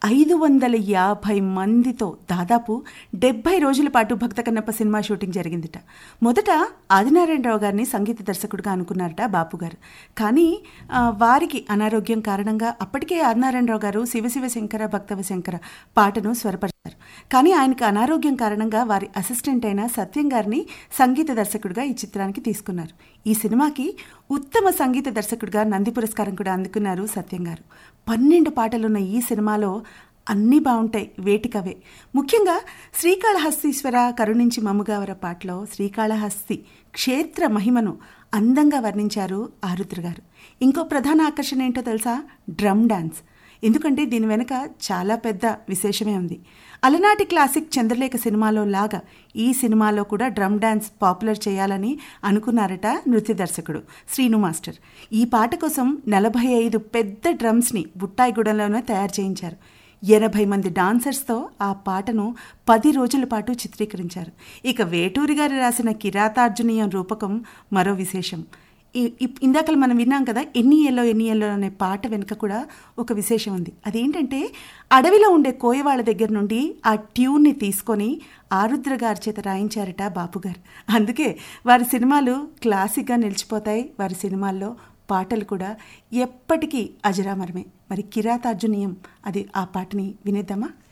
ఐదు వందల యాభై మందితో దాదాపు డెబ్బై రోజుల పాటు భక్త కన్నప్ప సినిమా షూటింగ్ జరిగిందిట మొదట ఆదినారాయణరావు గారిని సంగీత దర్శకుడిగా అనుకున్నారట బాపు గారు కానీ ఆ, వారికి అనారోగ్యం కారణంగా అప్పటికే ఆదినారాయణరావు గారు శివశివ శంకర భక్తవ శంకర పాటను స్వరపరిచారు కానీ ఆయనకు అనారోగ్యం కారణంగా వారి అసిస్టెంట్ అయిన సత్యం గారిని సంగీత దర్శకుడిగా ఈ చిత్రానికి తీసుకున్నారు ఈ సినిమాకి ఉత్తమ సంగీత దర్శకుడిగా నంది పురస్కారం కూడా అందుకున్నారు సత్యం గారు పన్నెండు పాటలున్న ఈ సినిమాలో అన్నీ బాగుంటాయి వేటికవే ముఖ్యంగా శ్రీకాళహస్తీశ్వర కరుణించి మమ్ముగావర పాటలో శ్రీకాళహస్తి క్షేత్ర మహిమను అందంగా వర్ణించారు ఆరుద్ర గారు ఇంకో ప్రధాన ఆకర్షణ ఏంటో తెలుసా డ్రమ్ డాన్స్ ఎందుకంటే దీని వెనుక చాలా పెద్ద విశేషమే ఉంది అలనాటి క్లాసిక్ చంద్రలేఖ సినిమాలో లాగా ఈ సినిమాలో కూడా డ్రమ్ డాన్స్ పాపులర్ చేయాలని అనుకున్నారట నృత్య దర్శకుడు శ్రీను మాస్టర్ ఈ పాట కోసం నలభై ఐదు పెద్ద డ్రమ్స్ని బుట్టాయిగూడెంలోనే తయారు చేయించారు ఎనభై మంది డాన్సర్స్తో ఆ పాటను పది రోజుల పాటు చిత్రీకరించారు ఇక వేటూరి గారు రాసిన కిరాతార్జునీయం రూపకం మరో విశేషం ఈ- ఇప్- ఇందాకలు మనం విన్నాం కదా ఎన్ని ఎల్లో ఎన్ని ఎల్లో అనే పాట వెనుక కూడా ఒక విశేషం ఉంది అదేంటంటే అడవిలో ఉండే కోయవాళ్ళ దగ్గర నుండి ఆ ట్యూన్ని తీసుకొని ఆరుద్ర గారి చేత రాయించారట బాపు గారు అందుకే వారి సినిమాలు క్లాసిక్గా నిలిచిపోతాయి వారి సినిమాల్లో పాటలు కూడా ఎప్పటికీ అజరామరమే మరి కిరాతార్జునీయం అది ఆ పాటని వినేద్దామా